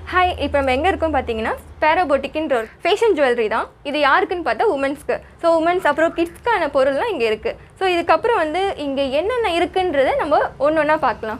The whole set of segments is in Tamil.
ஹாய் இப்போ நம்ம எங்கே இருக்கோம் பார்த்தீங்கன்னா பேரோபோட்டிக்ன்ற ஒரு ஃபேஷன் ஜுவல்லரி தான் இது யாருக்குன்னு பார்த்தா உமன்ஸ்க்கு ஸோ உமன்ஸ் அப்புறம் கிட்ஸ்க்கான பொருள்லாம் இங்கே இருக்குது ஸோ இதுக்கப்புறம் வந்து இங்கே என்னென்ன இருக்குன்றதை நம்ம ஒன்று ஒன்றா பார்க்கலாம்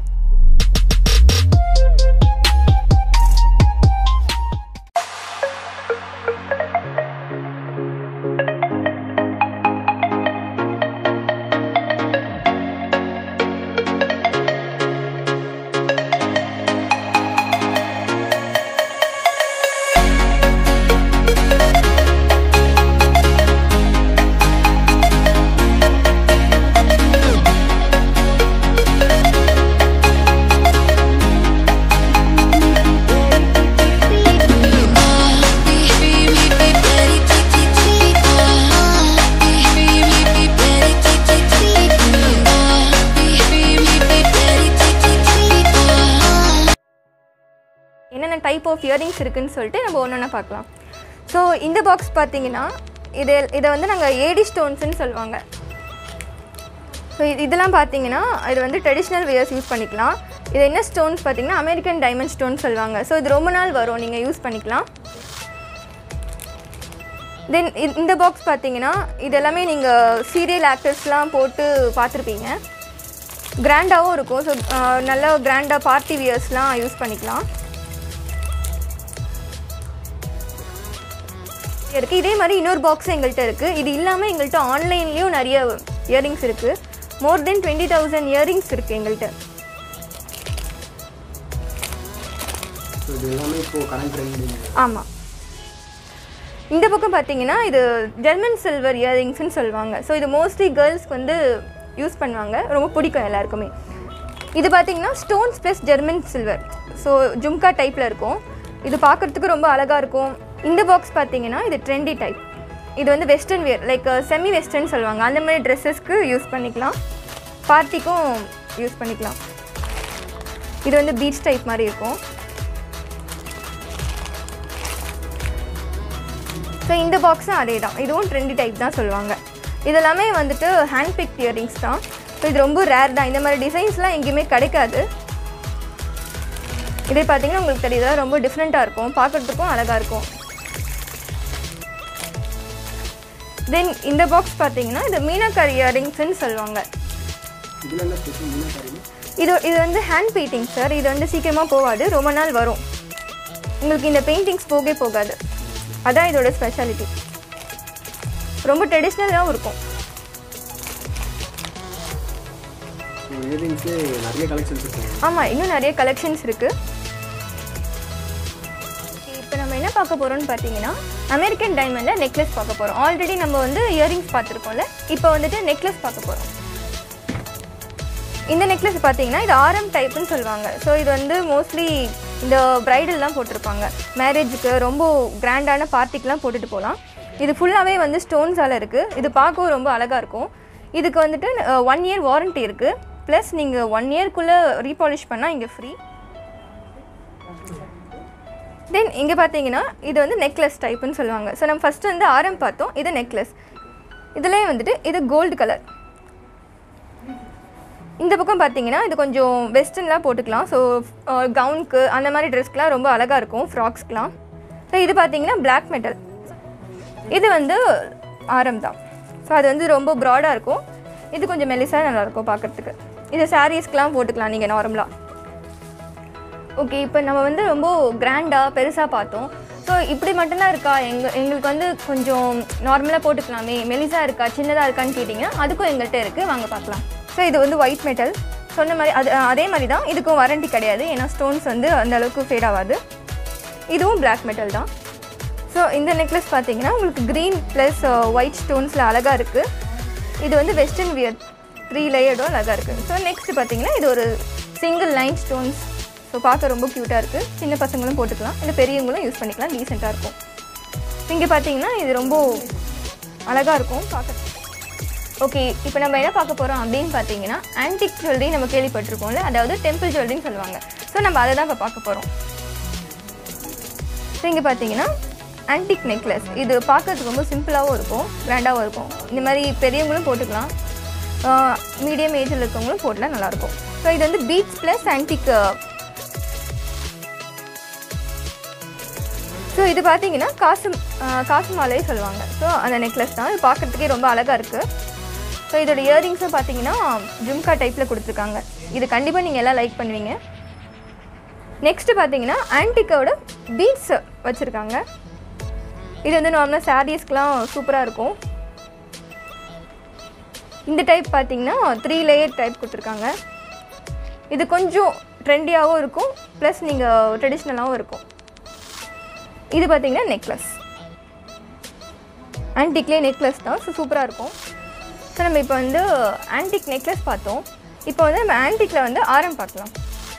என்னென்ன டைப் ஆஃப் இயரிங்ஸ் இருக்குன்னு சொல்லிட்டு நம்ம ஒன்று ஒன்றா பார்க்கலாம் ஸோ இந்த பாக்ஸ் பார்த்தீங்கன்னா இது இதை வந்து நாங்கள் ஏடி ஸ்டோன்ஸ்னு சொல்லுவாங்க ஸோ இதெல்லாம் பார்த்தீங்கன்னா இது வந்து ட்ரெடிஷ்னல் வியர்ஸ் யூஸ் பண்ணிக்கலாம் இது என்ன ஸ்டோன்ஸ் பார்த்தீங்கன்னா அமெரிக்கன் டைமண்ட் ஸ்டோன் சொல்லுவாங்க ஸோ இது ரொம்ப நாள் வரும் நீங்கள் யூஸ் பண்ணிக்கலாம் தென் இந்த பாக்ஸ் பார்த்தீங்கன்னா இது எல்லாமே நீங்கள் சீரியல் ஆக்டர்ஸ்லாம் போட்டு பார்த்துருப்பீங்க கிராண்டாகவும் இருக்கும் ஸோ நல்ல கிராண்டாக பார்ட்டி வியர்ஸ்லாம் யூஸ் பண்ணிக்கலாம் இருக்குது இதே மாதிரி இன்னொரு பாக்ஸ் எங்கள்கிட்ட இருக்குது இது இல்லாமல் எங்கள்கிட்ட ஆன்லைன்லேயும் நிறைய இயரிங்ஸ் இருக்குது more than twenty thousand earrings இருக்குது எங்கள்கிட்ட ஸோ இது எல்லாமே இப்போ கரண்ட் ட்ரெண்டிங் ஆமாம் இந்த பக்கம் பார்த்தீங்கன்னா இது ஜெர்மன் சில்வர் இயரிங்ஸ்னு சொல்லுவாங்க ஸோ இது மோஸ்ட்லி கேர்ள்ஸ்க்கு வந்து யூஸ் பண்ணுவாங்க ரொம்ப பிடிக்கும் எல்லாருக்குமே இது பார்த்தீங்கன்னா stones plus German silver so jhumka டைப்பில் இருக்கும் இது பார்க்குறதுக்கு ரொம்ப அழகாக இருக்கும் இந்த பாக்ஸ் பார்த்தீங்கன்னா இது ட்ரெண்டி டைப் இது வந்து western wear like semi western சொல்லுவாங்க அந்த மாதிரி ட்ரெஸ்ஸஸ்க்கு யூஸ் பண்ணிக்கலாம் பார்ட்டிக்கும் யூஸ் பண்ணிக்கலாம் இது வந்து பீச் டைப் மாதிரி இருக்கும் ஸோ இந்த பாக்ஸும் அதே தான் இதுவும் ட்ரெண்டி டைப் தான் சொல்லுவாங்க இதெல்லாமே வந்துட்டு ஹேண்ட் பிக் இயரிங்ஸ் தான் ஸோ இது ரொம்ப ரேர் தான் இந்த மாதிரி டிசைன்ஸ்லாம் எங்கேயுமே கிடைக்காது இதே பார்த்தீங்கன்னா உங்களுக்கு தெரியுதா ரொம்ப டிஃப்ரெண்ட்டாக இருக்கும் பார்க்குறதுக்கும் அழகாக இருக்கும் தென் இந்த பாக்ஸ் பார்த்தீங்கன்னா இது மீனாக்காரி இயரிங்ஸ்ன்னு சொல்லுவாங்க இதில் என்ன ஸ்பெஷல் என்ன காரியம் இது இது வந்து ஹேண்ட் பெயிண்டிங் சார் இது வந்து சீக்கிரமாக போகாது ரொம்ப நாள் வரும் உங்களுக்கு இந்த பெயிண்டிங்ஸ் போகவே போகாது அதான் இதோட ஸ்பெஷாலிட்டி ரொம்ப ட்ரெடிஷ்னலாகவும் இருக்கும் ஸோ இயரிங்ஸே நிறைய கலெக்ஷன்ஸ் இருக்குங்க ஆமாம் இன்னும் நிறைய கலெக்ஷன்ஸ் இருக்குது இப்போ நம்ம என்ன பார்க்க போகிறோம்னு பார்த்தீங்கன்னா அமெரிக்கன் டைமண்டில் நெக்லஸ் பார்க்க போகிறோம் ஆல்ரெடி நம்ம வந்து இயரிங்ஸ் பார்த்துருக்கோம்ல இப்போ வந்துட்டு நெக்லஸ் பார்க்க போகிறோம் இந்த நெக்லஸ் பார்த்தீங்கன்னா இது ஆரம் டைப்னு சொல்லுவாங்க ஸோ இது வந்து மோஸ்ட்லி இந்த பிரைடல்லாம் போட்டிருப்பாங்க மேரேஜுக்கு ரொம்ப கிராண்டான பார்ட்டிக்கெலாம் போட்டுட்டு போகலாம் இது ஃபுல்லாகவே வந்து ஸ்டோன்ஸால் இருக்குது இது பார்க்கவும் ரொம்ப அழகாக இருக்கும் இதுக்கு வந்துட்டு ஒன் இயர் வாரண்ட்டி இருக்குது ப்ளஸ் நீங்கள் ஒன் இயர்க்குள்ளே ரீபாலிஷ் பண்ணால் இங்கே ஃப்ரீ தென் இங்கே பார்த்தீங்கன்னா இது வந்து நெக்லஸ் டைப்புன்னு சொல்லுவாங்க ஸோ நம்ம ஃபஸ்ட்டு வந்து ஆரம் பார்த்தோம் இது நெக்லஸ் இதுலேயே வந்துட்டு இது கோல்டு கலர் இந்த பக்கம் பார்த்தீங்கன்னா இது கொஞ்சம் வெஸ்டர்ன்லாம் போட்டுக்கலாம் ஸோ கவுனுக்கு அந்த மாதிரி ட்ரெஸ்க்குலாம் ரொம்ப அழகாக இருக்கும் ஃப்ராக்ஸ்க்கெலாம் ஸோ இது பார்த்தீங்கன்னா Black மெட்டல் இது வந்து ஆரம் தான் ஸோ அது வந்து ரொம்ப ப்ராடாக இருக்கும் இது கொஞ்சம் மெலிசாக நல்லாயிருக்கும் பார்க்குறதுக்கு இது சாரீஸ்க்கெலாம் போட்டுக்கலாம் நீங்கள் நார்மலாக ஓகே இப்போ நம்ம வந்து ரொம்ப கிராண்டாக பெருசாக பார்த்தோம் ஸோ இப்படி மட்டும்தான் இருக்கா எங்கள் எங்களுக்கு வந்து கொஞ்சம் நார்மலாக போட்டுக்கலாமே மெலிசாக இருக்கா சின்னதாக இருக்கான்னு கேட்டிங்கன்னா அதுக்கும் எங்கள்கிட்ட இருக்குது வாங்க பார்க்கலாம் ஸோ இது வந்து ஒயிட் மெட்டல் சொன்ன மாதிரி அது அதே மாதிரி தான் இதுக்கும் வாரண்டி கிடையாது ஏன்னா ஸ்டோன்ஸ் வந்து அந்த அளவுக்கு ஃபேட் ஆகாது இதுவும் Black மெட்டல் தான் ஸோ இந்த நெக்லஸ் பார்த்தீங்கன்னா உங்களுக்கு க்ரீன் ப்ளஸ் ஒயிட் ஸ்டோன்ஸில் அழகாக இருக்குது இது வந்து வெஸ்டர்ன் வியர் த்ரீ லேயர்டும் அழகாக இருக்குது ஸோ நெக்ஸ்ட் பார்த்தீங்கன்னா இது ஒரு சிங்கிள் லைன் ஸ்டோன்ஸ் ஸோ பார்க்க ரொம்ப க்யூட்டாக இருக்குது சின்ன பசங்களும் போட்டுக்கலாம் இல்லை பெரியவங்களும் யூஸ் பண்ணிக்கலாம் டீசெண்டாக இருக்கும் இங்கே பார்த்தீங்கன்னா இது ரொம்ப அழகாக இருக்கும் பார்க்க ஓகே இப்போ நம்ம என்ன பார்க்க போகிறோம் அப்படின்னு பார்த்தீங்கன்னா ஆன்டிக் ஜுவல்லரி நம்ம கேள்விப்பட்டிருக்கோம்ல அதாவது டெம்பிள் ஜுவல்லரின்னு சொல்லுவாங்க ஸோ நம்ம அதை தான் இப்போ பார்க்க போகிறோம் ஸோ இங்கே பார்த்தீங்கன்னா ஆன்டிக் நெக்லஸ் இது பார்க்கறதுக்கு ரொம்ப சிம்பிளாகவும் இருக்கும் கிராண்டாகவும் இருக்கும் இந்த மாதிரி பெரியவங்களும் போட்டுக்கலாம் மீடியம் ஏஜில் இருக்கவங்களும் போட்டலாம் நல்லாயிருக்கும் ஸோ இது வந்து பீட்ஸ் ப்ளஸ் ஆன்டிக் ஸோ இது பார்த்தீங்கன்னா காசு ஆஹ் காசு மாலை சொல்லுவாங்க ஸோ அந்த நெக்லஸ் தான் இது பார்க்குறதுக்கே ரொம்ப அழகாக இருக்குது ஸோ இதோட இயரிங்ஸும் பார்த்தீங்கன்னா ஜும்கா டைப்பில் கொடுத்துருக்காங்க இது கண்டிப்பாக நீங்கள் எல்லாம் லைக் பண்ணுவீங்க நெக்ஸ்ட்டு பார்த்தீங்கன்னா ஆன்டிக்கோட பீட்ஸ் வச்சுருக்காங்க இது வந்து நார்மலாக சாரீஸ்க்கெலாம் சூப்பராக இருக்கும் இந்த டைப் பார்த்தீங்கன்னா த்ரீ லேயர் டைப் கொடுத்துருக்காங்க இது கொஞ்சம் ட்ரெண்டியாகவும் இருக்கும் ப்ளஸ் நீங்கள் ட்ரெடிஷ்னலாகவும் இருக்கும் இது பார்த்தீங்கன்னா நெக்லஸ் ஆன்டிக்லேயே நெக்லஸ் தான் ஸோ சூப்பராக இருக்கும் ஸோ நம்ம இப்போ வந்து ஆன்டிக் நெக்லஸ் பார்த்தோம் இப்போ வந்து நம்ம ஆன்டிக்கில் வந்து ஆரம் பார்க்கலாம்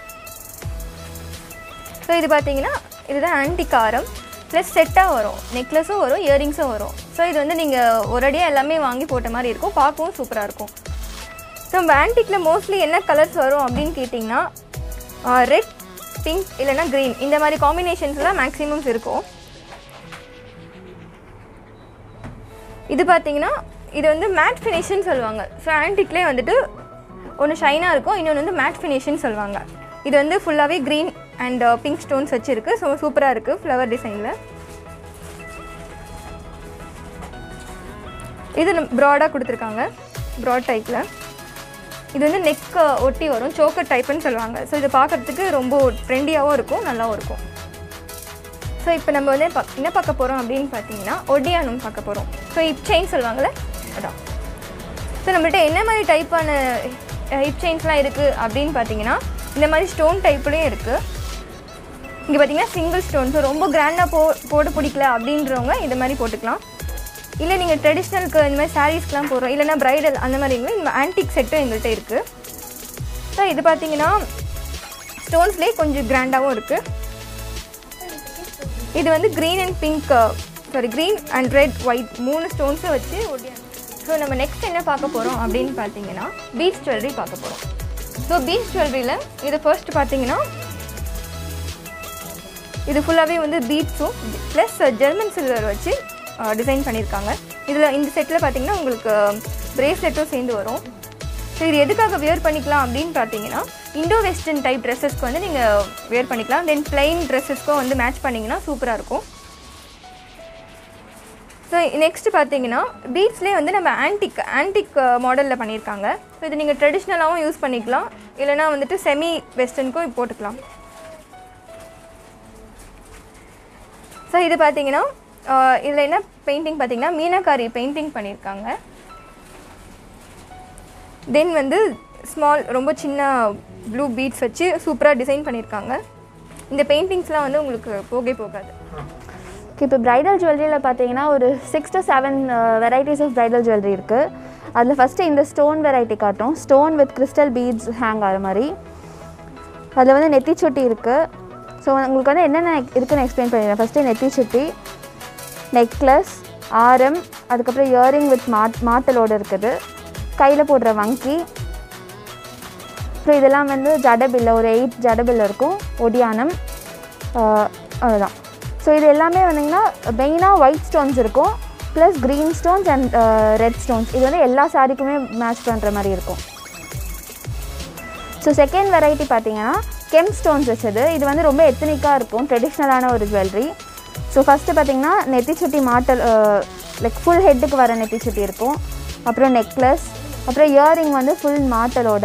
ஸோ இது பார்த்தீங்கன்னா இதுதான் ஆன்டிக் ஆரம் ப்ளஸ் செட்டாக வரும் நெக்லஸும் வரும் இயரிங்ஸும் வரும் ஸோ இது வந்து நீங்கள் ஒரேடியாக எல்லாமே வாங்கி போட்ட மாதிரி இருக்கும் பார்க்கவும் சூப்பராக இருக்கும் ஸோ நம்ம ஆன்டிக்கில் மோஸ்ட்லி என்ன கலர்ஸ் வரும் அப்படின்னு கேட்டிங்கன்னா ரெட் பிங்க் இல்லைன்னா க்ரீன் இந்த மாதிரி காம்பினேஷன்ஸ்லாம் மேக்ஸிமம்ஸ் இருக்கும் இது பார்த்தீங்கன்னா இது வந்து மேட் ஃபினிஷ்னு சொல்லுவாங்க ஸோ ஆன்டிக்லேயே வந்துட்டு ஒன்று ஷைனாக இருக்கும் இன்னொன்று வந்து மேட் ஃபினிஷ்னு சொல்லுவாங்க இது வந்து ஃபுல்லாகவே க்ரீன் அண்ட் பிங்க் ஸ்டோன்ஸ் வச்சுருக்கு ஸோ சூப்பராக இருக்குது ஃப்ளவர் டிசைனில் இது ப்ராடாக கொடுத்துருக்காங்க ப்ராட் டைப்பில் இது வந்து நெக் ஒட்டி வரும் சோக்கர் டைப்புன்னு சொல்லுவாங்க ஸோ இது பார்க்குறதுக்கு ரொம்ப ட்ரெண்டியாகவும் இருக்கும் நல்லாவும் இருக்கும் ஸோ இப்போ நம்ம வந்து பக் என்ன பார்க்க போகிறோம் அப்படின்னு பார்த்தீங்கன்னா ஒடியானம் பார்க்க போகிறோம் ஸோ ஹிப் செயின் சொல்லுவாங்கள்ல அதான் ஸோ நம்மள்ட்ட என்ன மாதிரி டைப்பான ஹிப் செயின்ஸ்லாம் இருக்குது அப்படின்னு பார்த்தீங்கன்னா இந்த மாதிரி ஸ்டோன் டைப்லேயும் இருக்குது இங்கே பார்த்தீங்கன்னா சிங்கிள் ஸ்டோன் ஸோ ரொம்ப கிராண்டாக போ போட பிடிக்கல அப்படின்றவங்க இந்த மாதிரி போட்டுக்கலாம் இல்லை நீங்கள் ட்ரெடிஷ்னலுக்கு இந்த மாதிரி சாரீஸ்க்கெலாம் போடுறோம் இல்லைனா ப்ரைடல் அந்த மாதிரி இந்த ஆன்டிக் செட்டும் எங்கள்கிட்ட இருக்குது ஸோ இது பார்த்தீங்கன்னா ஸ்டோன்ஸ்லேயே கொஞ்சம் கிராண்டாகவும் இருக்குது இது வந்து green and pink sari green and red white மூணு ஸ்டோன்ஸை வச்சு ஒடியானம் ஸோ நம்ம நெக்ஸ்ட் என்ன பார்க்க போகிறோம் அப்படின்னு பார்த்தீங்கன்னா பீச் ஜுவல்லரி பார்க்க போகிறோம் ஸோ பீச் ஜுவல்லரியில் இது ஃபர்ஸ்ட் பார்த்தீங்கன்னா இது ஃபுல்லாகவே வந்து பீட்ஸும் ப்ளஸ் ஜெர்மன் சில்வர் வச்சு டிசைன் பண்ணியிருக்காங்க இதில் இந்த செட்டில் பார்த்தீங்கன்னா உங்களுக்கு பிரேஸ்லெட்டும் சேர்ந்து வரும் ஸோ இது எதுக்காக வியர் பண்ணிக்கலாம் அப்படின்னு பார்த்தீங்கன்னா இண்டோ வெஸ்டர்ன் டைப் ட்ரெஸ்ஸஸ்க்கு வந்து நீங்கள் வியர் பண்ணிக்கலாம் தென் பிளைன் ட்ரெஸ்ஸஸ்க்கும் வந்து மேட்ச் பண்ணிங்கன்னா சூப்பராக இருக்கும் ஸோ நெக்ஸ்ட் பார்த்தீங்கன்னா பீட்ஸ்லேயே வந்து நம்ம ஆன்டிக் ஆன்டிக் மாடலில் பண்ணியிருக்காங்க ஸோ இது நீங்கள் ட்ரெடிஷ்னலாகவும் யூஸ் பண்ணிக்கலாம் இல்லைனா வந்துட்டு செமி வெஸ்டர்னுக்கும் போட்டுக்கலாம் ஸோ இது பார்த்தீங்கன்னா இதில் என்ன பெயிண்டிங் பார்த்தீங்கன்னா மீனாக்காரி பெயிண்டிங் பண்ணியிருக்காங்க தென் வந்து ஸ்மால் ரொம்ப சின்ன ப்ளூ பீட்ஸ் வச்சு சூப்பராக டிசைன் பண்ணியிருக்காங்க இந்த பெயிண்டிங்ஸ்லாம் வந்து உங்களுக்கு போகவே போகாது ஓகே இப்போ ப்ரைடல் ஜுவல்லரியில் பார்த்தீங்கன்னா ஒரு six to seven varieties of bridal jewellery இருக்குது அதில் ஃபஸ்ட்டு இந்த ஸ்டோன் வெரைட்டி காட்டும் stone with crystal beads hang ஆகிற மாதிரி அதில் வந்து நெத்திச்சுட்டி இருக்குது ஸோ உங்களுக்கு வந்து என்னென்ன இருக்குன்னு எக்ஸ்பிளைன் பண்ணிடுறேன் ஃபஸ்ட்டு நெத்திச்சுட்டி நெக்லஸ் ஆரம் அதுக்கப்புறம் இயரிங் வித் மாட் மாட்டலோடு இருக்குது கையில் போடுற வங்கி அப்புறம் இதெல்லாம் வந்து ஜடபில்ல ஒரு எயிட் ஜடபில் இருக்கும் ஒடியானம் ஆஹ் அதுதான் ஸோ இது எல்லாமே வந்தீங்கன்னா மெயினாக ஒயிட் ஸ்டோன்ஸ் இருக்கும் plus green stones and red stones இது வந்து எல்லா சாரிக்குமே மேட்ச் பண்ணுற மாதிரி இருக்கும் ஸோ செகண்ட் வெரைட்டி பார்த்தீங்கன்னா கெம் ஸ்டோன்ஸ் வச்சது இது வந்து ரொம்ப எத்தனிக்காக இருக்கும் ட்ரெடிஷ்னலான ஒரு ஜுவல்லரி ஸோ ஃபஸ்ட்டு பார்த்தீங்கன்னா நெத்திச்சுட்டி மாட்டல் லைக் ஃபுல் ஹெட்டுக்கு வர நெத்திச்சுட்டி இருக்கும் அப்புறம் நெக்லஸ் அப்புறம் இயரிங் வந்து ஃபுல் மாட்டலோட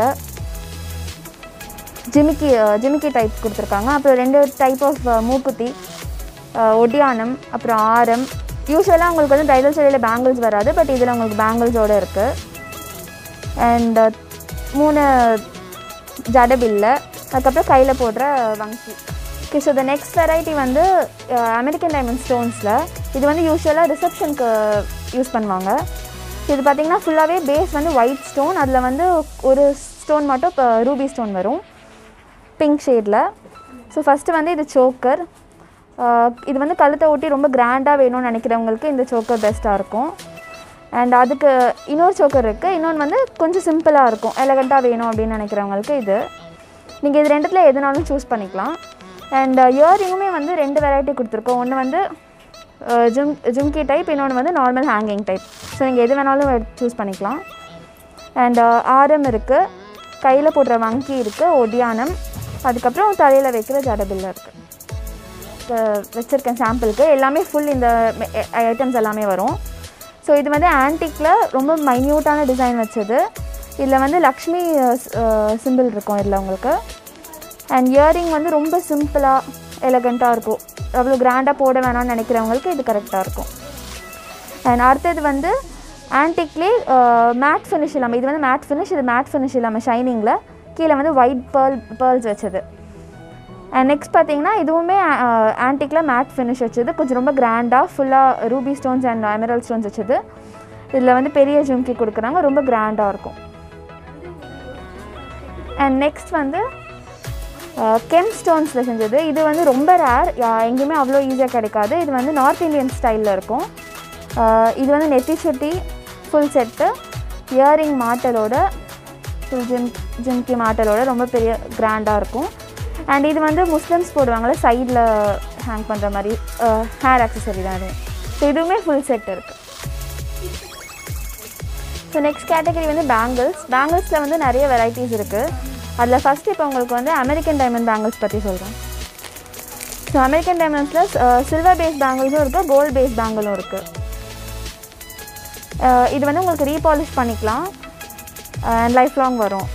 ஜிமிக்கி ஜிமிக்கி டைப் கொடுத்துருக்காங்க அப்புறம் ரெண்டு டைப் ஆஃப் மூக்குத்தி அஹ், ஒடியானம் அப்புறம் ஆரம் யூஸ்வலாக உங்களுக்கு வந்து ப்ரைடல் ஜுவல்லியில் பேங்கிள்ஸ் வராது பட் இதில் உங்களுக்கு பேங்கிள்ஸோடு இருக்குது அண்ட் மூணு ஜடபில்ல அதுக்கப்புறம் கையில் போடுற வங்கி okay so the next variety வந்து அமெரிக்கன் டைமண்ட் ஸ்டோன்ஸில் இது வந்து யூஸ்வலாக ரிசப்ஷனுக்கு யூஸ் பண்ணுவாங்க இது பார்த்தீங்கன்னா ஃபுல்லாகவே பேஸ் வந்து ஒயிட் ஸ்டோன் அதில் வந்து ஒரு ஸ்டோன் மட்டும் இப்போ ரூபி ஸ்டோன் வரும் பிங்க் ஷேடில் ஸோ ஃபஸ்ட்டு வந்து இது சோக்கர் இது வந்து கழுத்தை ஒட்டி ரொம்ப கிராண்டாக வேணும்னு நினைக்கிறவங்களுக்கு இந்த சோக்கர் பெஸ்ட்டாக இருக்கும் அண்ட் அதுக்கு இன்னொரு சோக்கர் இருக்குது இன்னொன்று வந்து கொஞ்சம் சிம்பிளாக இருக்கும் எலகண்ட்டாக வேணும் அப்படின்னு நினைக்கிறவங்களுக்கு இது நீங்கள் இது ரெண்டுத்துல எதுனாலும் சூஸ் பண்ணிக்கலாம் அண்ட் இயரிங்குமே வந்து ரெண்டு வெரைட்டி கொடுத்துருக்கோம் ஒன்று வந்து அஹ், ஜும் ஜும்கி டைப் இன்னொன்று வந்து நார்மல் ஹேங்கிங் டைப் ஸோ நீங்கள் எது வேணாலும் சூஸ் பண்ணிக்கலாம் அண்ட் ஆரம் இருக்குது கையில் போடுற வங்கி இருக்குது ஒடியானம் அதுக்கப்புறம் தலையில் வைக்கிற ஜடபில்ல இருக்குது வச்சுருக்கேன் சாம்பிளுக்கு எல்லாமே ஃபுல் இந்த ஐட்டம்ஸ் எல்லாமே வரும் ஸோ இது வந்து ஆன்டிக்கில் ரொம்ப மைன்யூட்டான டிசைன் வச்சது இதில் வந்து லக்ஷ்மி சிம்பிள் இருக்கும் இதில் உங்களுக்கு அண்ட் இயரிங் வந்து ரொம்ப சிம்பிளாக எலகண்ட்டாக இருக்கும் அவ்வளோ கிராண்டாக போட வேணாம்னு நினைக்கிறவங்களுக்கு இது கரெக்டாக இருக்கும் அண்ட் அடுத்தது வந்து ஆன்டிக்லே மேட் ஃபினிஷ் இல்லாமல் இது வந்து மேட் ஃபினிஷ் இது மேட் ஃபினிஷ் இல்லாமல் ஷைனிங்கில் கீழே வந்து ஒயிட் பேர்ல் பேர்ல்ஸ் வச்சது அண்ட் நெக்ஸ்ட் பார்த்தீங்கன்னா இதுவுமே ஆன்டிக்கில் மேட் ஃபினிஷ் வச்சது கொஞ்சம் ரொம்ப கிராண்டாக ஃபுல்லாக ruby stones and emerald stones வச்சது இதில் வந்து பெரிய ஜும்கி கொடுக்குறாங்க ரொம்ப கிராண்டாக இருக்கும் அண்ட் நெக்ஸ்ட் வந்து கெம் ஸ்டோன்ஸில் செஞ்சது இது வந்து ரொம்ப ரேர் எங்கேயுமே அவ்வளோ ஈஸியாக கிடைக்காது இது வந்து நார்த் இந்தியன் ஸ்டைலில் இருக்கும் அஹ் இது வந்து நெத்தி சுட்டி ஃபுல் செட்டு இயரிங் மாட்டலோட ஃபுல் ஜிம் ஜிம்கி மாட்டலோட ரொம்ப பெரிய கிராண்டாக இருக்கும் அண்ட் இது வந்து முஸ்லிம்ஸ் போடுவாங்கள்ல சைடில் ஹேங் பண்ணுற மாதிரி ஹேர் ஆக்சசரி தான் இது ஸோ இதுவுமே ஃபுல் செட் இருக்குது ஸோ நெக்ஸ்ட் கேட்டகரி வந்து பேங்கிள்ஸ் பேங்கிள்ஸில் வந்து நிறைய வெரைட்டிஸ் இருக்குது அதில் ஃபஸ்ட் இப்போ உங்களுக்கு வந்து அமெரிக்கன் டைமண்ட் பேங்கிள்ஸ் பற்றி சொல்கிறேன் ஸோ அமெரிக்கன் டைமண்ட்ஸில் சில்வர் பேஸ் பேங்கிள்ஸும் இருக்குது கோல்ட் பேஸ் பேங்கிளும் இருக்குது இது வந்து உங்களுக்கு ரீபாலிஷ் பண்ணிக்கலாம் அண்ட் லைஃப் லாங் வரும்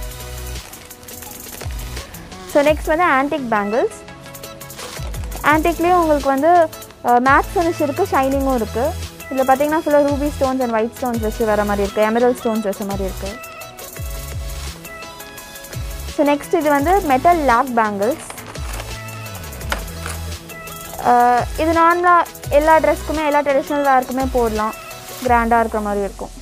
ஸோ நெக்ஸ்ட் வந்து ஆன்டிக் பேங்கிள்ஸ் ஆன்டிக்லேயும் உங்களுக்கு வந்து மேட் ஃபினிஷ் இருக்குது ஷைனிங்கும் இருக்குது இதில் பார்த்தீங்கன்னா ஃபுல்லாக ruby stones and white stones வச்சு வர மாதிரி இருக்குது எமரல் ஸ்டோன்ஸ் வச்ச மாதிரி இருக்குது ஸோ நெக்ஸ்ட் இது வந்து மெட்டல் லாக் பேங்கிள்ஸ் இது நார்மலாக எல்லா ட்ரெஸ்க்குமே எல்லா ட்ரெடிஷ்னல் வேர்க்குமே போடலாம் கிராண்டாக இருக்கிற மாதிரி இருக்கும்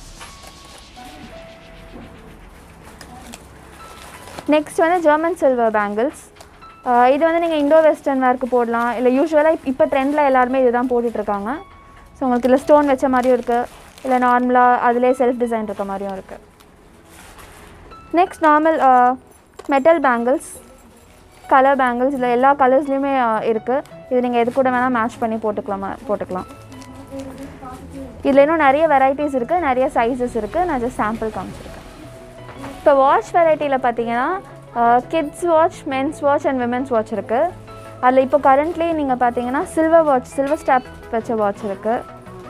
நெக்ஸ்ட் வந்து ஜெர்மன் சில்வர் பேங்கிள்ஸ் இது வந்து நீங்கள் இண்டோ வெஸ்டர்ன் வேர்க்கு போடலாம் இல்லை யூஸ்வலாக இப்போ ட்ரெண்டில் எல்லாருமே இதுதான் போட்டுட்ருக்காங்க ஸோ உங்களுக்கு இதில் ஸ்டோன் வச்ச மாதிரியும் இருக்குது இல்லை நார்மலாக அதிலே செல்ஃப் டிசைன் இருக்க மாதிரியும் இருக்குது next normal metal bangles colour bangles இதில் எல்லா கலர்ஸ்லேயுமே இருக்குது இது நீங்கள் எது கூட வேணால் மேட்ச் பண்ணி போட்டுக்கலாமா போட்டுக்கலாம் இதில் இன்னும் நிறைய வெரைட்டிஸ் இருக்குது நிறைய சைஸஸ் இருக்குது நான் ஜஸ்ட் சாம்பிள் காமிச்சிருக்கேன் இப்போ வாட்ச் வெரைட்டியில் பார்த்தீங்கன்னா kids watch men's watch and women's watch இருக்குது அதில் இப்போ கரண்ட்லி நீங்கள் பார்த்தீங்கன்னா சில்வர் வாட்ச் சில்வர் ஸ்டாப் வச்ச வாட்ச் இருக்குது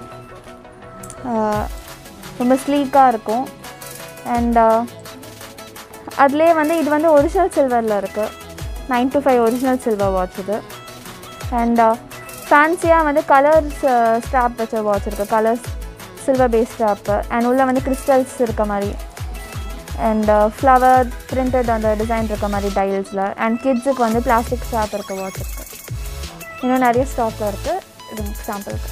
ரொம்ப ஸ்லீக்காக இருக்கும் அண்ட் அதுலேயே வந்து இது வந்து ஒரிஜினல் சில்வரில் இருக்குது nine to five original silver watch இது அண்ட் ஃபேன்சியாக வந்து கலர்ஸ் ஸ்டாப் வச்ச வாட்ச் இருக்குது colours silver base stop and உள்ளே வந்து கிறிஸ்டல்ஸ் இருக்க மாதிரி அண்ட் ஃப்ளவர் பிரிண்டட் அந்த டிசைன் இருக்க மாதிரி டைல்ஸில் அண்ட் கிட்ஸுக்கு வந்து பிளாஸ்டிக் ஸ்டாப் இருக்க வாட்ச் இருக்குது இன்னும் நிறைய ஸ்டாக்கில் இருக்குது இது சாம்பிளுக்கு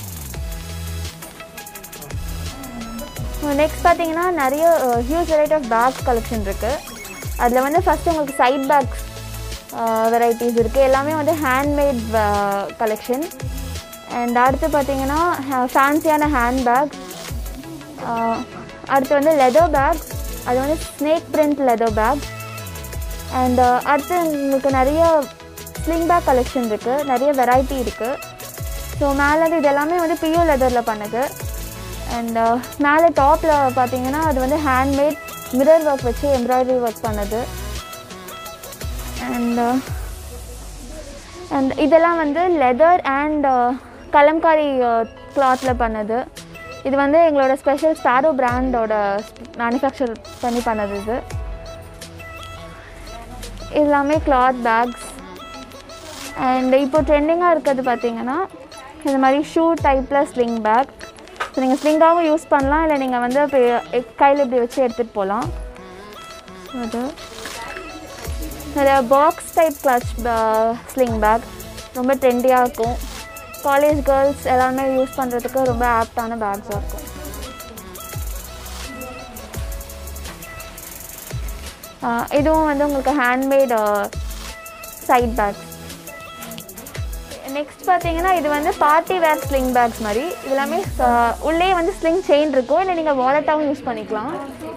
நெக்ஸ்ட் பார்த்தீங்கன்னா நிறைய huge variety of bags collection இருக்குது அதில் வந்து ஃபஸ்ட்டு உங்களுக்கு சைட் பேக்ஸ் வெரைட்டிஸ் இருக்குது எல்லாமே வந்து ஹேண்ட்மேட் கலெக்ஷன் அண்ட் அடுத்து பார்த்தீங்கன்னா ஃபேன்சியான ஹேண்ட் பேக் அடுத்து வந்து லெதர் பேக் அது வந்து snake print leather bag and அடுத்து உங்களுக்கு நிறைய ஸ்லிங் பேக் கலெக்ஷன் இருக்குது நிறைய வெரைட்டி இருக்குது ஸோ மேலே வந்து இது எல்லாமே வந்து பியூ லெதரில் பண்ணுது அண்ட் மேலே டாப்பில் பார்த்தீங்கன்னா அது வந்து ஹேண்ட்மேட் மிரர் ஒர்க் வச்சு எம்ப்ராய்டரி ஒர்க் பண்ணுது அண்ட் அண்ட் இதெல்லாம் வந்து லெதர் அண்ட் கலம்காரி கிளாத்தில் பண்ணது இது வந்து எங்களோட ஸ்பெஷல் ஸ்பாரோ பிராண்டோட மேனுஃபேக்சர் பண்ணி பண்ணது இது எல்லாமே கிளாத் பேக்ஸ் அண்ட் இப்போ ட்ரெண்டிங்காக இருக்கிறது பார்த்தீங்கன்னா இந்த மாதிரி ஷூ டைப்பில் ஸ்லிங் பேக் ஸோ நீங்கள் ஸ்லிங்காகவும் யூஸ் பண்ணலாம் இல்லை நீங்கள் வந்து இப்போ கையில் இப்படி வச்சு எடுத்துகிட்டு போகலாம் அது நிறைய box type clutch sling bag ரொம்ப ட்ரெண்டியாக இருக்கும் காலேஜ் கேர்ள்ஸ் எல்லாருமே யூஸ் பண்ணுறதுக்கு ரொம்ப ஆப்டான பேக்ஸாக இருக்கும் இதுவும் வந்து உங்களுக்கு ஹேண்ட்மேட் சைட் பேக் நெக்ஸ்ட் பார்த்தீங்கன்னா இது வந்து பார்ட்டி வேர் ஸ்லிங் பேக்ஸ் மாதிரி இது எல்லாமே உள்ளே வந்து ஸ்லிங் செயின் இருக்கும் இல்லை நீங்கள் வாலெட்டாகவும் யூஸ் பண்ணிக்கலாம்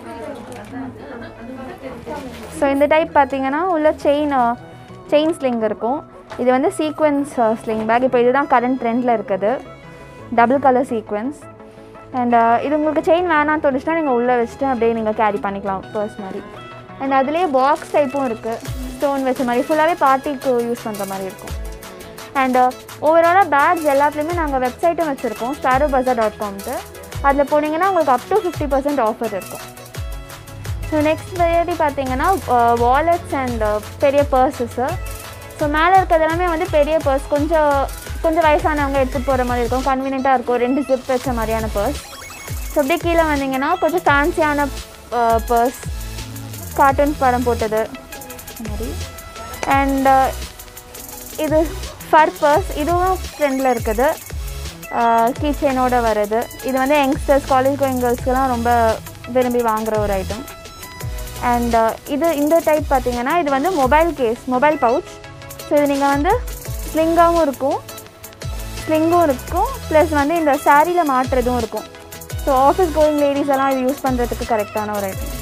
ஸோ இந்த டைப் பார்த்தீங்கன்னா உள்ள செயின் செயின் ஸ்லிங் இருக்கும் இது வந்து சீக்வென்ஸ் ஸ்லிங் பேக் இப்போ இதுதான் கரண்ட் ட்ரெண்டில் இருக்குது டபுள் கலர் சீக்வென்ஸ் அண்ட் இது உங்களுக்கு செயின் வேணாம்னு தோணுச்சுன்னா நீங்கள் உள்ளே வச்சுட்டு அப்படியே நீங்கள் கேரி பண்ணிக்கலாம் பர்ஸ் மாதிரி அண்ட் அதுலேயே பாக்ஸ் டைப்பும் இருக்குது ஸ்டோன் வச்ச மாதிரி ஃபுல்லாகவே பார்ட்டிக்கு யூஸ் பண்ணுற மாதிரி இருக்கும் அண்ட் ஓவராலாக பேக்ஸ் எல்லாத்துலேயுமே நாங்கள் வெப்சைட்டும் வச்சுருக்கோம் ஸ்டாரோ பஜார் டாட் காம்ட்டு அதில் போனீங்கன்னா உங்களுக்கு up to fifty percent offer இருக்கும் ஸோ நெக்ஸ்ட் வெரைட்டி பார்த்தீங்கன்னா வாலெட்ஸ் அண்ட் பெரிய பர்ஸஸ்ஸு ஸோ மேலே இருக்கிறது எல்லாமே வந்து பெரிய பர்ஸ் கொஞ்சம் கொஞ்சம் வயசானவங்க எடுத்துகிட்டு போகிற மாதிரி இருக்கும் கன்வீனியண்ட்டாக இருக்கும் ரெண்டு ஜிப் வச்ச மாதிரியான பர்ஸ் ஸோ அப்படியே கீழே வந்தீங்கன்னா கொஞ்சம் ஃபேன்சியான பர்ஸ் கார்ட்டூன் படம் போட்டது அந்த மாதிரி அண்ட் இது ஃபர் பர்ஸ் இதுவும் ட்ரெண்டில் இருக்குது கீ செயினோட வருது இது வந்து யங்ஸ்டர்ஸ் காலேஜ் கோயிங் கேர்ள்ஸ்க்கெலாம் ரொம்ப விரும்பி வாங்குகிற ஒரு ஐட்டம் அண்ட் இது இந்த டைப் பார்த்தீங்கன்னா இது வந்து mobile case mobile pouch so இது நீங்கள் வந்து ஸ்லிங்காகவும் இருக்கும் ஸ்லிங்கும் இருக்கும் ப்ளஸ் வந்து இந்த சாரியில் மாட்டுறதும் இருக்கும் ஸோ ஆஃபீஸ் கோயிங் லேடிஸ் எல்லாம் இது யூஸ் பண்ணுறதுக்கு கரெக்டான ஒரு ஐட்டம்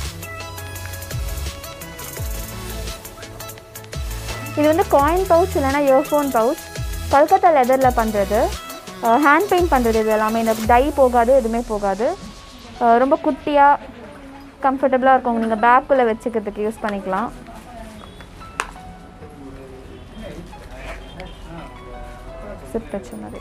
இது வந்து காயின் பவுச் இல்லைனா இயர்ஃபோன் பவுச் கல்கத்தா லெதரில் பண்ணுறது ஹேண்ட் பெயிண்ட் பண்ணுறது இது எல்லாமே இந்த டை போகாது எதுவுமே போகாது அஹ் ரொம்ப குட்டியாக கம்ஃபர்டபுளாக இருக்கும் நீங்கள் பேக்குள்ளே வச்சுக்கிறதுக்கு யூஸ் பண்ணிக்கலாம் சிப் வச்ச மாதிரி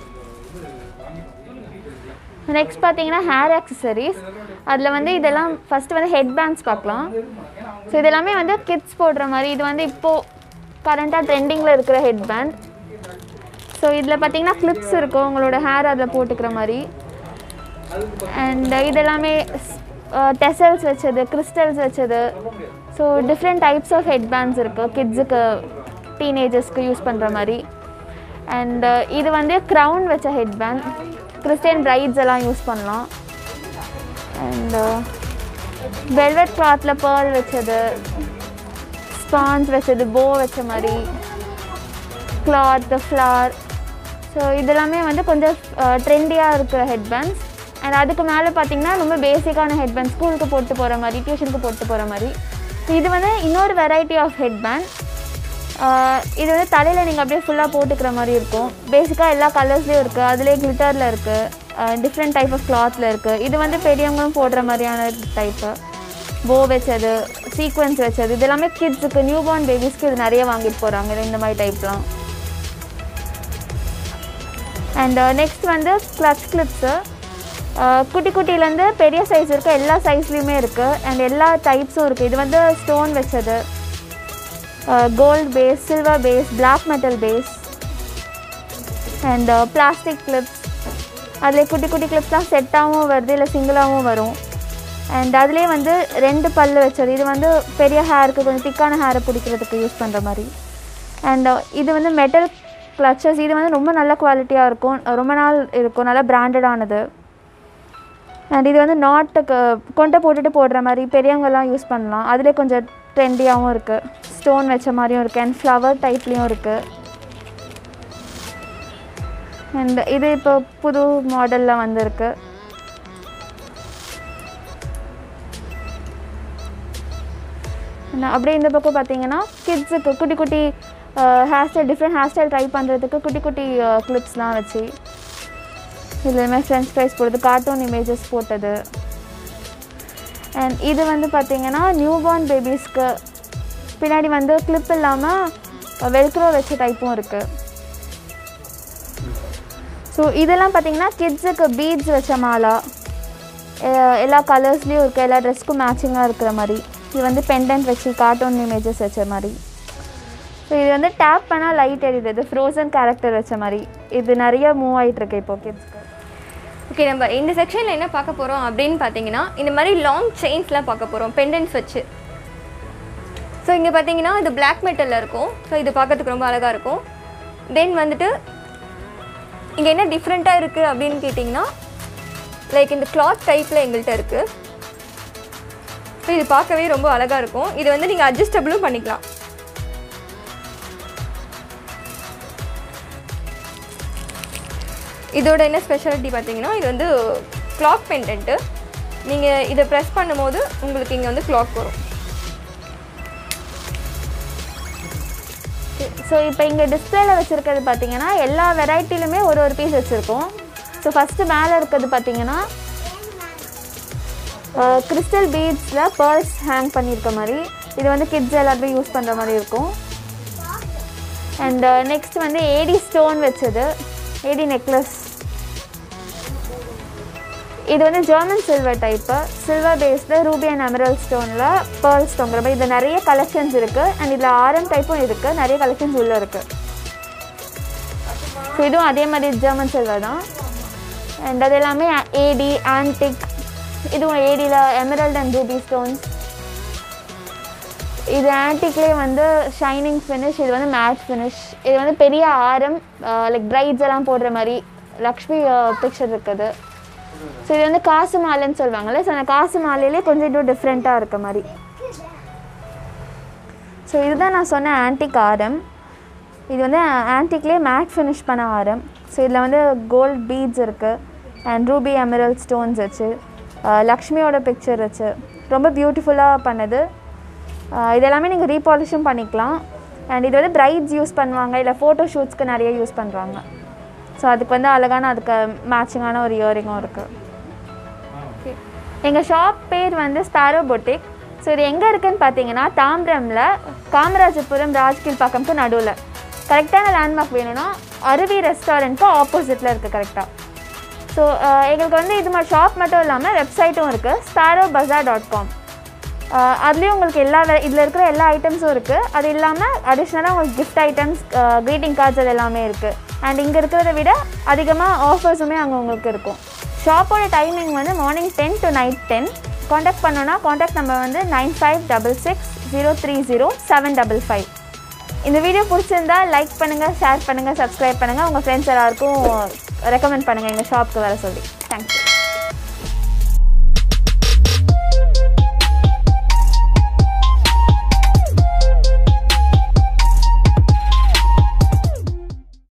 நெக்ஸ்ட் பார்த்தீங்கன்னா ஹேர் ஆக்சசரிஸ் அதில் வந்து இதெல்லாம் ஃபஸ்ட்டு வந்து ஹெட் பேண்ட்ஸ் பார்க்கலாம் ஸோ இது எல்லாமே வந்து கிட்ஸ் போடுற மாதிரி இது வந்து இப்போது கரண்ட்டாக ட்ரெண்டிங்கில் இருக்கிற ஹெட் பேண்ட் ஸோ இதில் பார்த்தீங்கன்னா கிளிப்ஸ் இருக்கும் உங்களோட ஹேர் அதில் போட்டுக்கிற மாதிரி அண்ட் இது எல்லாமே டெசல்ஸ் வச்சது கிறிஸ்டல்ஸ் வச்சது so different types of head bands இருக்குது கிட்ஸுக்கு டீனேஜர்ஸ்க்கு யூஸ் பண்ணுற மாதிரி அண்ட் இது வந்து க்ரௌன் வச்ச ஹெட் பேண்ட் கிறிஸ்டியன் பிரைட்ஸ் எல்லாம் யூஸ் பண்ணலாம் அண்ட் வெல்வெட் கிளாத்தில் பேர்ல் வச்சது ஸ்பான்ஸ் வச்சது போ வச்ச மாதிரி கிளாத் ஃப்ளார் ஸோ இதெல்லாமே வந்து கொஞ்சம் ட்ரெண்டியாக இருக்கிற ஹெட் பேண்ட்ஸ் அண்ட் அதுக்கு மேலே பார்த்தீங்கன்னா ரொம்ப பேசிக்கான ஹெட் பேண்ட் ஸ்கூலுக்கு போட்டு போகிற மாதிரி டியூஷனுக்கு போட்டு போகிற மாதிரி இது வந்து இன்னொரு வெரைட்டி ஆஃப் ஹெட் பேண்ட் இது வந்து தலையில் நீங்கள் அப்படியே ஃபுல்லாக போட்டுக்கிற மாதிரி இருக்கும் பேசிக்காக எல்லா கலர்ஸ்லேயும் இருக்குது அதுலேயே கிளிட்டரில் இருக்குது டிஃப்ரெண்ட் டைப் ஆஃப் கிளாத்தில் இருக்குது இது வந்து பெரியவங்களும் போடுற மாதிரியான டைப்பு போ வச்சது சீக்வன்ஸ் வச்சது இது எல்லாமே கிட்ஸுக்கு நியூ பார்ன் பேபிஸ்க்கு இது நிறைய வாங்கிட்டு போகிறாங்க இது இந்த மாதிரி டைப்லாம் அண்ட் நெக்ஸ்ட் வந்து கிளச் கிளிப்ஸு குட்டி குட்டிலேருந்து பெரிய சைஸ் இருக்குது எல்லா சைஸ்லேயுமே இருக்குது அண்ட் எல்லா டைப்ஸும் இருக்குது இது வந்து ஸ்டோன் வச்சது gold base silver base black metal base and plastic clips அதில் குட்டி குட்டி கிளிப்ஸ்லாம் செட்டாகவும் வருது இல்லை சிங்கிளாகவும் வரும் அண்ட் அதுலேயே வந்து ரெண்டு பல்லு வச்சது இது வந்து பெரிய ஹேருக்கு கொஞ்சம் திக்கான ஹேரை பிடிக்கிறதுக்கு யூஸ் பண்ணுற மாதிரி அண்ட் இது வந்து மெட்டல் கிளச்சஸ் இது வந்து ரொம்ப நல்ல குவாலிட்டியாக இருக்கும் ரொம்ப நாள் இருக்கும் நல்லா பிராண்டடானது அண்ட் இது வந்து நாட்டுக்கு கொண்டை போட்டுட்டு போடுற மாதிரி பெரியவங்கெல்லாம் யூஸ் பண்ணலாம் அதிலே கொஞ்சம் ட்ரெண்டியாகவும் இருக்குது ஸ்டோன் வச்ச மாதிரியும் இருக்குது அண்ட் ஃப்ளவர் டைப்லேயும் இருக்குது அண்ட் இது இப்போ புது மாடலில் வந்திருக்கு நான் அப்படியே இந்த பக்கம் பார்த்தீங்கன்னா கிட்ஸுக்கு குட்டி குட்டி hair style different hair style try பண்ணுறதுக்கு குட்டி குட்டி கிளிப்ஸ்லாம் வச்சு இதுலேயுமே ஃப்ரெஞ்ச் ஃப்ரைஸ் போடுறது கார்ட்டூன் இமேஜஸ் போட்டது அண்ட் இது வந்து பார்த்தீங்கன்னா நியூ பார்ன் பேபிஸ்க்கு பின்னாடி வந்து கிளிப் இல்லாமல் வெல்க்ரோ வச்ச டைப்பும் இருக்குது ஸோ இதெல்லாம் பார்த்தீங்கன்னா கிட்ஸுக்கு பீட்ஸ் வச்ச மாலா எ- எல்லா கலர்ஸ்லேயும் இருக்குது எல்லா ட்ரெஸ்க்கும் மேட்சிங்காக இருக்கிற மாதிரி இது வந்து பெண்டன்ட் வச்சு கார்ட்டூன் இமேஜஸ் வச்ச மாதிரி ஸோ இது வந்து டேப் பண்ணால் லைட் எரியுது ஃப்ரோசன் கேரக்டர் வச்ச மாதிரி இது நிறைய மூவ் ஆகிட்டு இருக்கு இப்போ கிட்ஸ்க்கு ஓகே நம்ம இந்த செக்ஷனில் என்ன பார்க்க போகிறோம் அப்படின்னு பார்த்தீங்கன்னா இந்த மாதிரி லாங் செயின்ஸ்லாம் பார்க்க போகிறோம் பெண்டன்ஸ் வச்சு ஸோ இங்கே பார்த்தீங்கன்னா இது பிளாக் மெட்டலில் இருக்கும் ஸோ இது பார்க்கறதுக்கு ரொம்ப அழகாக இருக்கும் தென் வந்துட்டு இங்கே என்ன டிஃப்ரெண்ட்டாக இருக்குது அப்படின்னு கேட்டிங்கன்னா லைக் இந்த கிளாத் டைப்பில் எங்கள்கிட்ட இருக்குது ஸோ இது பார்க்கவே ரொம்ப அழகாக இருக்கும் இது வந்து நீங்கள் அட்ஜஸ்டபிளும் பண்ணிக்கலாம் இதோட என்ன ஸ்பெஷாலிட்டி பார்த்தீங்கன்னா இது வந்து கிளாக் பெண்டன்ட்டு நீங்கள் இதை ப்ரெஸ் பண்ணும்போது உங்களுக்கு இங்கே வந்து கிளாக் வரும் ஸோ இப்போ இங்கே டிஸ்பிளேல வச்சுருக்கிறது பார்த்தீங்கன்னா எல்லா வெரைட்டிலுமே ஒரு ஒரு பீஸ் வச்சுருக்கோம் ஸோ ஃபஸ்ட்டு மேலே இருக்கிறது பார்த்தீங்கன்னா கிறிஸ்டல் பீட்ஸில் பர்ஸ் ஹேங் பண்ணியிருக்க மாதிரி இது வந்து கிட்ஸ் எல்லாருமே யூஸ் பண்ணுற மாதிரி இருக்கும் அண்ட் நெக்ஸ்ட் வந்து ஏடி ஸ்டோன் வச்சது ஏடி நெக்லஸ் இது வந்து ஜெர்மன் சில்வர் டைப்பு சில்வர் பேஸில் ரூபி அண்ட் எமரல் ஸ்டோனில் பேர்ல்ஸ் தொங்குற மாதிரி இதில் நிறைய கலெக்ஷன்ஸ் இருக்குது அண்ட் இதில் ஆரம் டைப்பும் இருக்குது நிறைய கலெக்ஷன்ஸ் உள்ளே இருக்குது ஸோ இதுவும் அதே மாதிரி ஜெர்மன் சில்வர் தான் அண்ட் அது எல்லாமே ஏடி ஆன்டிக் இதுவும் ஏடியில் எமரல்ட் அண்ட் ரூபி ஸ்டோன்ஸ் இது ஆன்டிக்லேயே வந்து ஷைனிங் ஃபினிஷ் இது வந்து மேட் ஃபினிஷ் இது வந்து பெரிய ஆரம் லைக் பிரைட்ஸ் எல்லாம் போடுற மாதிரி லக்ஷ்மி பிக்சர் இருக்குது ஸோ இது வந்து காசு மாலைன்னு சொல்லுவாங்கல்ல ஸோ அந்த காசு மாலையிலே கொஞ்சம் இன்னும் டிஃப்ரெண்ட்டாக இருக்க மாதிரி ஸோ இதுதான் நான் சொன்ன ஆன்டிக் ஆரம் இது வந்து ஆன்டிக்லேயே மேட் ஃபினிஷ் பண்ண ஆரம் ஸோ இதில் வந்து கோல்ட் பீட்ஸ் இருக்குது அண்ட் ரூபி எமரல் ஸ்டோன்ஸ் வச்சு அஹ் லக்ஷ்மியோட பிக்சர் வச்சு ரொம்ப பியூட்டிஃபுல்லாக பண்ணது அஹ் இது எல்லாமே நீங்கள் ரீபாலிஷும் பண்ணிக்கலாம் அண்ட் இது வந்து பிரைட்ஸ் யூஸ் பண்ணுவாங்க இல்லை ஃபோட்டோ ஷூட்ஸ்க்கு நிறைய யூஸ் பண்ணுறாங்க ஸோ அதுக்கு வந்து அழகான அதுக்கு மேட்சிங்கான ஒரு இயரிங்கும் இருக்குது எங்கள் ஷாப் பேர் வந்து ஸ்பாரோ பொட்டிக் ஸோ இது எங்கே இருக்குன்னு பார்த்தீங்கன்னா தாம்பரமில் காமராஜபுரம் ராஜ்கில் பக்கம்க்கு நடுவில் கரெக்டான லேண்ட்மார்க் வேணும்னா அருவி ரெஸ்டாரண்ட்க்கு ஆப்போசிட்டில் இருக்குது கரெக்டாக ஸோ எங்களுக்கு வந்து இது மாதிரி ஷாப் மட்டும் இல்லாமல் வெப்சைட்டும் இருக்குது ஸ்பாரோ பஜார் டாட் காம் அதுலேயும் உங்களுக்கு எல்லா வெ- இதில் இருக்கிற எல்லா ஐட்டம்ஸும் இருக்குது அது இல்லாமல் அடிஷ்னலாக உங்களுக்கு கிஃப்ட் ஐட்டம்ஸ் க்ரீட்டிங் கார்ட்ஸ் அது எல்லாமே இருக்குது அண்ட் இங்கே இருக்கிறத விட அதிகமாக ஆஃபர்ஸுமே அங்கே உங்களுக்கு இருக்கும் ஷாப்போட டைமிங் வந்து morning ten to night ten contact பண்ணோன்னா காண்டாக்ட் நம்பர் வந்து nine five double six zero three zero seven double five இந்த வீடியோ பிடிச்சிருந்தா லைக் பண்ணுங்கள் ஷேர் பண்ணுங்கள் சப்ஸ்கிரைப் பண்ணுங்கள் உங்கள் ஃப்ரெண்ட்ஸ் எல்லாருக்கும் ரெக்கமெண்ட் பண்ணுங்கள் எங்கள் ஷாப்புக்கு வர சொல்லி